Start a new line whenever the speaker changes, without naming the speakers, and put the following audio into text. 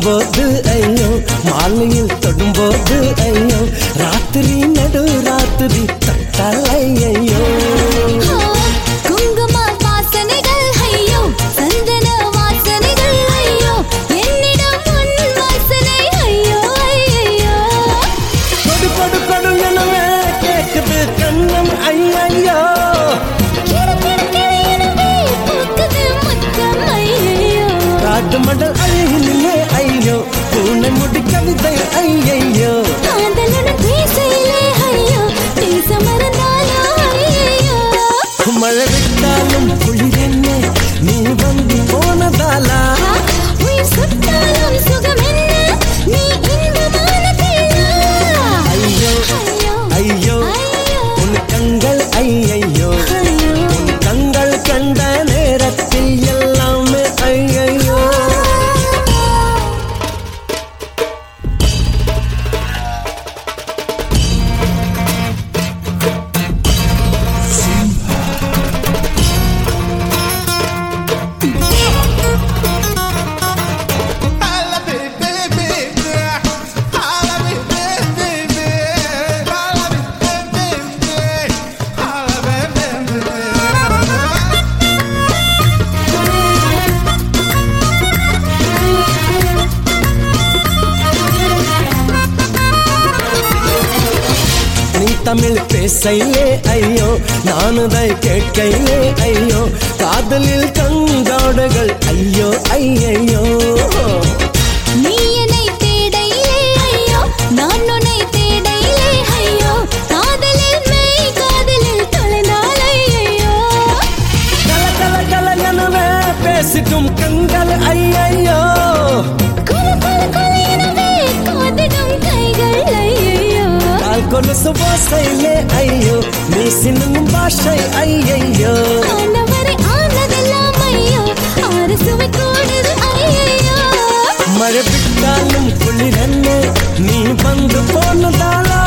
வரும்போது ஐயோ மாலையில் தொடும்போது ஐயோ ராத்திரி நடு ராத்திரி தட்டலை ஐயோ
குங்கும வாசனைகள் ஐயோ சந்தன வாசனைகள் ஐயோ என்னிடம் உன் வாசனை ஐயோ ஐயோ
கொடு கொடு கொடு எனவே கேக்குது கண்ணம் ஐயையோ
கிடு கிடு கிடு எனவே பூக்குது முத்தம் ஐயோ
காட்டு மடல் அழகிலே ஐயோ பூனை முடி கவிதை ஐயையோ
காதலுடன் பேசையிலே ஐயோ பேச மறந்தாலோ ஐயோ
மழை விட்டாலும் குளிரென்ன நீ வந்து போனதாலா
உயிர் சுட்டாலும் சுகம் என்ன நீ இன்பமான பிள்ளை
ஐயோ
ஐயோ
ஐயோ
ஐயோ
உன் கண்கள் ஐயையோ
ஐயோ
உன் கண்கள் கண்ட நேரத்தில் எல்லாமே ஐயையோ நீ தமிழ் பேசையிலே ஐயோ நானுதை கேட்கையிலே ஐயோ காதலில் கங்காடுகள் ஐயோ ஐயையோ
நீ என்னை தேடையிலே ஐயோ நான் உன்னை தேடையிலே ஐயோ காதலில் மெய் காதலில் தொலைந்தால் ஐயோ
கல கல கல எனவே பேசிட்டும் கண்கள் ஐயையோ
குல குல குல எனவே காதிடும் கைகள் ஐயோ
கால் கொலுசு ஓசையிலே ஐயோ நீ சின்னும் பாஷை ஐயையோ
ஆனவரை ஆனதெல்லாம் ஐயோ ஆறு சுவை கூடுது ஐயோ
மழை விட்டாலும் குளிரன்னு நீ வந்து போனதாலா